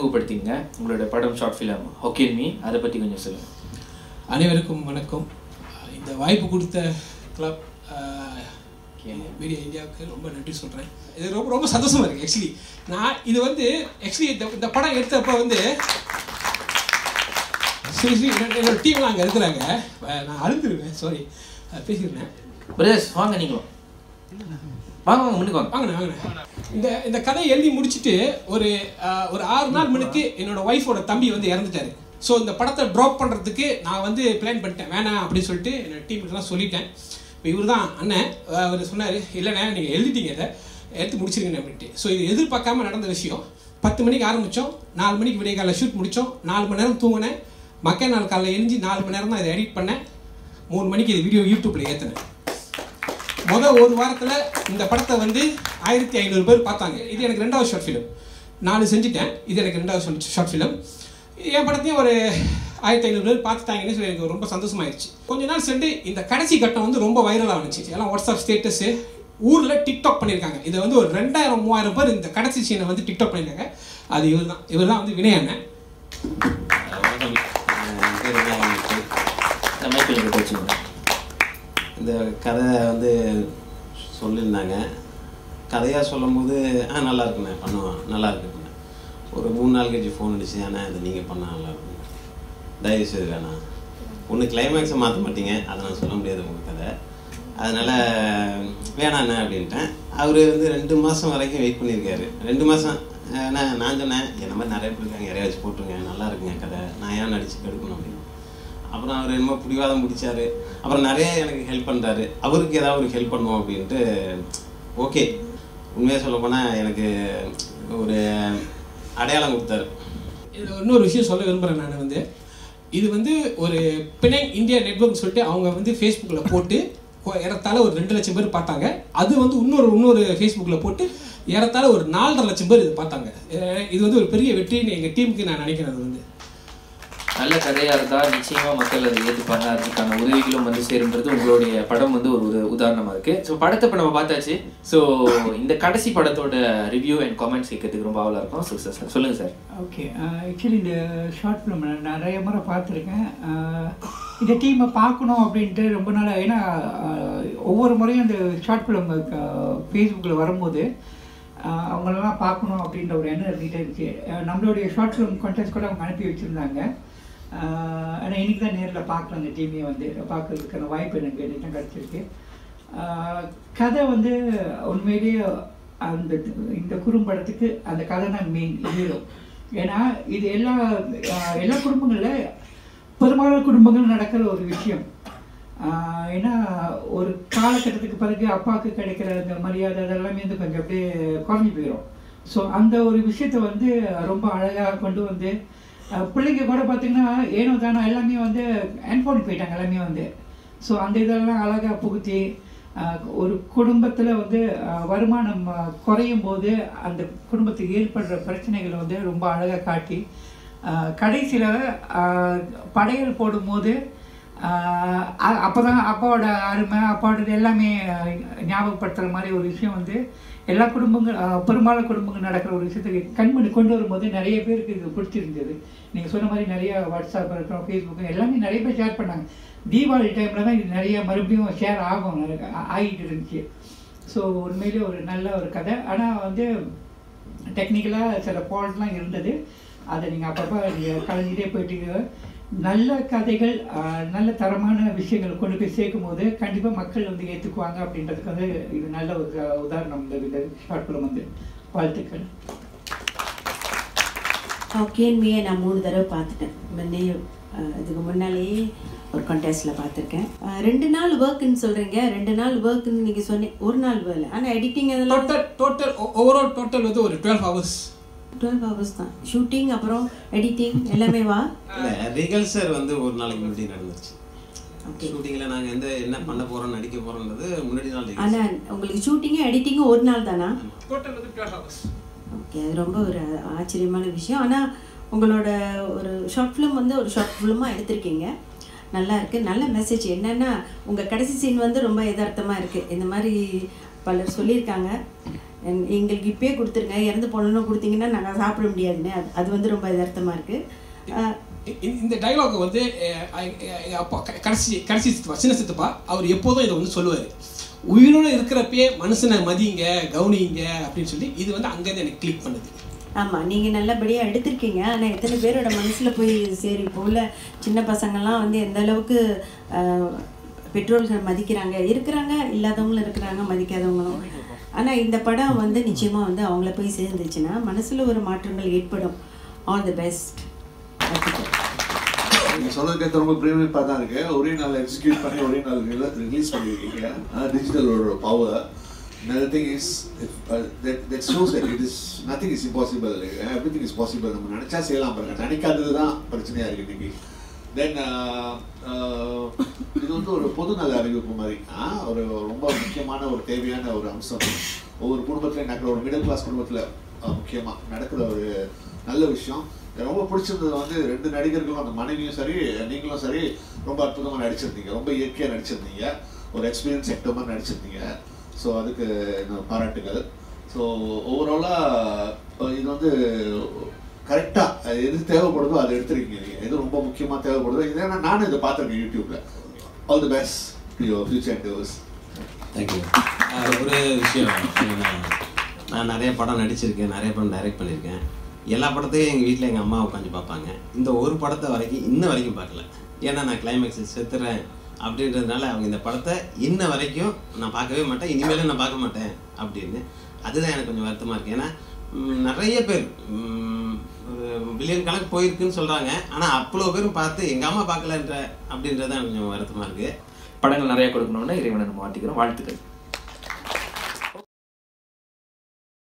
அறிமுகப்படுத்திங்க உங்களோட படம் short film ஹொக்கேன் me அதை பற்றி கொஞ்சம் சொல்லுங்கள் அனைவருக்கும் வணக்கம் இந்த வாய்ப்பு கொடுத்த கிளப் மீடியா இந்தியாவுக்கு ரொம்ப நன்றி சொல்கிறேன் இது ரொம்ப ரொம்ப சந்தோஷமாக இருக்குது ஆக்சுவலி நான் இது வந்து ஆக்சுவலி இந்த இந்த படம் எடுத்தப்போ வந்து சரி சரி என்னோட- என்னோட டீம்லாம் அங்கே இருக்கிறாங்க அஹ் நான் அழுந்துருவேன் சாரி பேசியிருந்தேன் பிரதர்ஸ் வாங்க நீங்களும் வாங்க வாங்க முன்னுக்கு வாங்க வாங்கண்ணே வாங்கண்ணே இந்த இந்த கதையை எழுதி முடிச்சுட்டு ஒரு அஹ், ஒரு ஆறு நாள் முன்னுக்கு என்னோட ஒய்ஃபோட தம்பி வந்து இறந்துட்டாரு ஸோ இந்த படத்தை ட்ராப் பண்ணுறதுக்கு நான் வந்து பிளான் பண்ணிட்டேன் வேணாம் அப்படின்னு சொல்லிட்டு என்னோட டீமுக்கெல்லாம் சொல்லிட்டேன் இப்போ இவர் தான் அண்ணன் அஹ், அவர் சொன்னார் இல்லைண்ணே நீங்கள் எழுதிட்டீங்க இதை எடுத்து முடிச்சிருங்கண்ணே அப்படின்ட்டு ஸோ இது எதிர்பார்க்காம நடந்த விஷயம் பத்து மணிக்கு ஆரம்பித்தோம் நாலு மணிக்கு விடிய காலையில் ஷூட் முடித்தோம் நாலு மணி நேரம் தூங்கினேன் மக்கள் நாள் காலையில் எழுஞ்சி நாலு மணி நேரம் தான் இதை எடிட் பண்ணேன் மூணு மணிக்கு இது வீடியோ யூடியூப்பில் ஏற்றினேன் மொதல் ஒரு வாரத்தில் இந்த படத்தை வந்து ஆயிரத்தி ஐநூறு பேர் பார்த்தாங்க இது எனக்கு ரெண்டாவது ஷார்ட் ஃபிலிம் நாலு செஞ்சுட்டேன் இது எனக்கு ரெண்டாவது ஷார்ட் ஃபிலிம் என் படத்தையும் ஒரு ஆயிரத்தி ஐநூறு பேர் பார்த்துட்டாங்கன்னு சொல்லி எனக்கு ரொம்ப சந்தோஷமாயிருச்சு கொஞ்ச நாள் சென்று இந்த கடைசி கட்டம் வந்து ரொம்ப வைரலாக இருந்துச்சு எல்லாம் வாட்ஸ்அப் ஸ்டேட்டஸு ஊரில் டிக்டாக் பண்ணியிருக்காங்க இதை வந்து ஒரு ரெண்டாயிரம் மூவாயிரம் பேர் இந்த கடைசி சீனை வந்து டிக்டாக் பண்ணியிருக்காங்க அது இவர் தான் இவர் தான் வந்து வினய் அண்ணன் வணக்கம் என் பேர் விநாயகன் இந்த மைக் கொஞ்சம் கிட்ட வச்சுக்கோங்க இந்த கதை வந்து சொல்லியிருந்தாங்க கதையாக சொல்லும்போது ஆ நல்லா இருக்குண்ணே பண்ணுவான் நல்லா இருக்குண்ணே ஒரு மூணு நாள் கழிச்சு ஃபோன் அடிச்சு ஏன்னா இது நீங்கள் பண்ணால் நல்லா இருக்கும் தயவு செய்து வேணாம் ஒன்று கிளைமேக்ஸை மாற்ற மாட்டீங்க அதை நான் சொல்ல முடியாது உங்கள் கதை அதனால் வேணாண்ணே அப்படின்ட்டேன் அவர் வந்து ரெண்டு மாதம் வரைக்கும் வெயிட் பண்ணியிருக்காரு ரெண்டு மாதம் அண்ணா நான் சொன்னேன் என்ன மாதிரி நிறைய பேர் இருக்காங்க யாரையாச்சும் போட்டுருங்க நல்லா இருக்குங்க கதை நான் ஏன் நடிச்சு கெடுக்கணும் அப்படின்னு அப்புறம் அவர் என்னமோ பிடிவாதம் பிடிச்சாரு அப்புறம் நிறைய எனக்கு ஹெல்ப் பண்ணுறாரு அவருக்கு ஏதாவது ஒரு ஹெல்ப் பண்ணுவோம் அப்படின்ட்டு ஓகே உண்மையாக சொல்லப்போனால் எனக்கு ஒரு அடையாளம் கொடுத்தாரு இதில் இன்னொரு விஷயம் சொல்ல விரும்புகிறேன் நான் வந்து இது வந்து ஒரு பிணை இந்தியா நெட்வொர்க் சொல்லிட்டு அவங்க வந்து ஃபேஸ்புக்கில் போட்டு கொ- ஏறத்தாழ ஒரு ரெண்டு லட்சம் பேர் பார்த்தாங்க அது வந்து இன்னொரு இன்னொரு ஃபேஸ்புக்கில் போட்டு ஏறத்தாழ ஒரு நாலரை லட்சம் பேர் இது பார்த்தாங்க அஹ் இது வந்து ஒரு பெரிய வெற்றின்னு எங்கள் டீமுக்கு நான் நினைக்கிறேன் அது வந்து நல்ல கதையாக இருந்தால் நிச்சயமாக மக்கள் அதை ஏற்றுப்பாங்க அதுக்கான உதவிகளும் வந்து சேருன்றது உங்களுடைய படம் வந்து ஒரு ஒரு உதாரணமாக இருக்குது ஸோ படத்தை இப்போ நம்ம பார்த்தாச்சு ஸோ இந்த கடைசி படத்தோட ரிவ்யூ அண்ட் காமெண்ட்ஸ் கேட்கறதுக்கு ரொம்ப ஆவலாக இருக்கும் ஸோ சார் சொல்லுங்கள் சார் ஓகே ஆக்சுவலி இந்த ஷார்ட் ஃபிலிம் நான் நிறைய முறை பார்த்துருக்கேன் அஹ், இந்த டீமை பார்க்கணும் அப்படின்ட்டு ரொம்ப நாள் ஏன்னா அஹ், ஒவ்வொரு முறையும் இந்த ஷார்ட் ஃபிலிம் ஃபேஸ்புக்கில் வரும்போது அஹ், அவங்களெல்லாம் பார்க்கணும் அப்படின்ற ஒரு எண்ணம் இருந்துகிட்டே இருந்துச்சு அஹ், நம்மளுடைய ஷார்ட் ஃபிலிம் கான்டெஸ்ட் கூட அவங்க அனுப்பி வச்சுருந்தாங்க ஆனால் இன்னைக்கு தான் நேரில் பார்க்குறேன் அந்த டீமையை வந்து பார்க்கறதுக்கான வாய்ப்பு எனக்கு இன்னைக்கு தான் கிடச்சிருக்கு ஆஹ் கதை வந்து உண்மையிலேயே அந்த இந்த குறும்படத்துக்கு அந்த கதை தான் மெயின் ஹீரோ ஏன்னா இது எல்லா ஆஹ் எல்லா குடும்பங்களில் பெரும்பாலான குடும்பங்கள் நடக்கிற ஒரு விஷயம் ஆஹ் ஏன்னா ஒரு காலகட்டத்துக்கு பிறகு அப்பாவுக்கு கிடைக்கிற அந்த மரியாதை அதெல்லாமே வந்து கொஞ்சம் அப்படியே குறைஞ்சி போயிடும் ஸோ அந்த ஒரு விஷயத்தை வந்து ரொம்ப அழகாக கொண்டு வந்து ஆஹ் பிள்ளைங்க கூட பார்த்தீங்கன்னா ஏனோ தானோ எல்லாமே வந்து என்ஃபோன் போயிட்டாங்க எல்லாமே வந்து ஸோ அந்த இதெல்லாம் அழகாக புகுத்தி ஆஹ் ஒரு குடும்பத்தில் வந்து ஆஹ் வருமானம் ஆஹ் குறையும் போது அந்த குடும்பத்துக்கு ஏற்படுற பிரச்சனைகளை வந்து ரொம்ப அழகாக காட்டி கடைசியில் படையல் போடும்போது அப்போ தான் அப்பாவோட அருமை அப்பாவோடது எல்லாமே ஆஹ் ஞாபகப்படுத்துகிற மாதிரி ஒரு விஷயம் வந்து எல்லா குடும்பங்கள் ஆஹ் பெரும்பாலான குடும்பங்கள் நடக்கிற ஒரு விஷயத்துக்கு கண்மணி கொண்டு வரும்போது நிறைய பேருக்கு இது பிடிச்சிருந்தது நீங்கள் சொன்ன மாதிரி நிறைய வாட்ஸ்அப் இருக்கட்டும் ஃபேஸ்புக் எல்லாமே நிறைய பேர் ஷேர் பண்ணாங்க தீபாவளி டைமில் தான் இது நிறைய மறுபடியும் ஷேர் ஆகும் நிறைய- ஆ- ஆகிட்டு இருந்துச்சு ஸோ உண்மையிலேயே ஒரு நல்ல ஒரு கதை ஆனால் வந்து டெக்னிக்கலாக சில ஃபால்ட்லாம் இருந்தது அதை நீங்கள் அப்பப்போ நீங்கள் கலைஞ்சிட்டே போயிட்டீங்க நல்ல கதைகள் ஆஹ், நல்ல தரமான விஷயங்கள் கொண்டு போய் சேர்க்கும் போது கண்டிப்பாக மக்கள் வந்து ஏற்றுக்குவாங்க அப்படின்றதுக்கு வந்து இது நல்ல ஒரு அஹ், உதாரணம் இந்த இந்த ஷார்ட் ஃபிலிம் வந்து வாழ்த்துக்கள் ஓகேன் மீயை நான் மூணு தடவை பார்த்துட்டேன் முன்னே அஹ், இதுக்கு முன்னாலேயே ஒரு கண்டெஸ்ட்டில் பார்த்துருக்கேன் அஹ், ரெண்டு நாள் ஒர்க்குன்னு சொல்கிறீங்க ரெண்டு நாள் ஒர்க்குன்னு நீங்கள் சொன்னீங்க ஒரு நாள் வேலை ஆனால் எடிட்டிங் அதெல்லாம் டோட்டல் டோட்டல் ஓவரால் டோட்டல் வந்து ஒரு டுவெல் ஹவர்ஸ் டுவெல் ஹவர்ஸ் தான் ஷூட்டிங் அப்புறம் எடிட்டிங் எல்லாமே வா இல்லை ரிகல்சர் வந்து ஒரு நாளைக்கு முன்னாடி நடந்துச்சு Okay. ஷூட்டிங்கில் நாங்கள் எந்த என்ன பண்ண போகிறோம் நடிக்க போகிறோன்றது முன்னாடி நாள் rehearsal. ஆனால் உங்களுக்கு ஷூட்டிங்கும் எடிட்டிங்கும் ஒரு நாள் தானா டோட்டல் வந்து டுவெல் ஹவர்ஸ் ஓகே அது ரொம்ப ஒரு ஆச்சரியமான விஷயம் ஆனால் உங்களோட ஒரு ஷார்ட் ஃபிலிம் வந்து ஒரு ஷார்ட் ஃபிலிமாக எடுத்திருக்கீங்க நல்லா இருக்குது நல்ல மெசேஜ் என்னென்னா உங்கள் கடைசி சீன் வந்து ரொம்ப யதார்த்தமாக இருக்குது இந்த மாதிரி பலர் சொல்லியிருக்காங்க என்- எங்களுக்கு இப்பயே கொடுத்துருங்க இறந்து போனோன்னு கொடுத்தீங்கன்னா நாங்கள் சாப்பிட முடியாதுன்னு அது அது வந்து ரொம்ப யதார்த்தமாக இருக்குது இ- இ- இந்த டைலாக் வந்து அஹ், எங்க- எங்க அப்பா க- கடைசி கடைசி சித்தப்பா சின்ன சித்தப்பா அவர் எப்போதும் இதை வந்து சொல்லுவார் உயிரோட இருக்கிறப்பயே மனுஷனை மதிங்க கவனிங்க அப்படின்னு சொல்லி இது வந்து அங்கேருந்து எனக்கு கிளிக் பண்ணுது ஆமாம் நீங்கள் நல்லபடியாக எடுத்திருக்கீங்க ஆனால் எத்தனை பேரோட மனசில் போய் சரி இப்போ உள்ள சின்ன பசங்கள்லாம் வந்து எந்த அளவுக்கு ஆஹ், பெற்றோர்கள் மதிக்கிறாங்க இருக்கிறாங்க இல்லாதவங்களும் இருக்கிறாங்க மதிக்காதவங்களும் ஆனால் இந்த படம் வந்து நிச்சயமாக வந்து அவங்கள போய் சேர்ந்துச்சுன்னா மனசில் ஒரு மாற்றங்கள் ஏற்படும் ஆல் தி பெஸ்ட் நீங்க சொன்னதுக்கு ரொம்ப பிரேமிப்பா தான் இருக்கு ஒரே நாள் எக்ஸிக்யூட் பண்ணி ஒரே நாள் ரிலீஸ் பண்ணிருக்கீங்க டிஜிட்டலோட power another thing is if, uh, that, that shows that it is nothing is impossible everything is possible நம்ம நினைச்சா செய்யலாம் பாருங்க நினைக்காதது தான் பிரச்சனையா இருக்கு இன்னைக்கு தென் இது வந்து ஒரு பொது நல அறிவிப்பு மாதிரி ஆ, ஒரு ரொம்ப முக்கியமான ஒரு தேவையான ஒரு அம்சம் ஒவ்வொரு குடும்பத்துல நடக்கிற ஒரு மிடில் கிளாஸ் குடும்பத்துல அஹ், முக்கியமா நடக்கிற ஒரு நல்ல விஷயம் எனக்கு ரொம்ப பிடிச்சிருந்தது வந்து ரெண்டு நடிகர்களும் அந்த மனைவியும் சரி நீங்களும் சரி ரொம்ப அற்புதமா நடிச்சிருந்தீங்க ரொம்ப இயற்கையா நடிச்சிருந்தீங்க ஒரு எக்ஸ்பீரியன்ஸ் ஆக்டர் மாதிரி நடிச்சிருந்தீங்க ஸோ அதுக்கு என்னோட பாராட்டுகள் ஸோ ஓவராலாக இது வந்து கரெக்டாக எது தேவைப்படுதோ அதை எடுத்துருக்கீங்க நீங்கள் எது ரொம்ப முக்கியமாக தேவைப்படுதோ இது ஏன்னா நானும் இதை பார்த்துருக்கேன் யூடியூப்ல all the best your future enters thank you ஒரு விஷயம் என்னன்னா, நான் நிறைய படம் நடிச்சிருக்கேன் நிறைய படம் டைரக்ட் பண்ணியிருக்கேன் எல்லா படத்தையும் எங்கள் வீட்டில் எங்கள் அம்மா உட்காந்து பார்ப்பாங்க இந்த ஒரு படத்தை வரைக்கும் இன்ன வரைக்கும் பார்க்கல ஏன்னா நான் கிளைமேக்ஸில் செத்துறேன் அப்படின்றதுனால அவங்க இந்த படத்தை இன்ன வரைக்கும் நான் பார்க்கவே மாட்டேன் இனிமேலும் நான் பார்க்க மாட்டேன் அப்படின்னு அதுதான் எனக்கு கொஞ்சம் வருத்தமாக இருக்குது ஏன்னா ம், நிறைய பேர் ம், ஒரு பில்லியன் கணக்கு போயிருக்குன்னு சொல்கிறாங்க ஆனால் அவ்வளோ பேரும் பார்த்து எங்கள் அம்மா பார்க்கலன்ற அப்படின்றது தான் கொஞ்சம் வருத்தமாக இருக்குது படங்கள் நிறைய கொடுக்கணும்னு இறைவனை நம்ம மாட்டிக்கிறோம் வாழ்த்துக்கள்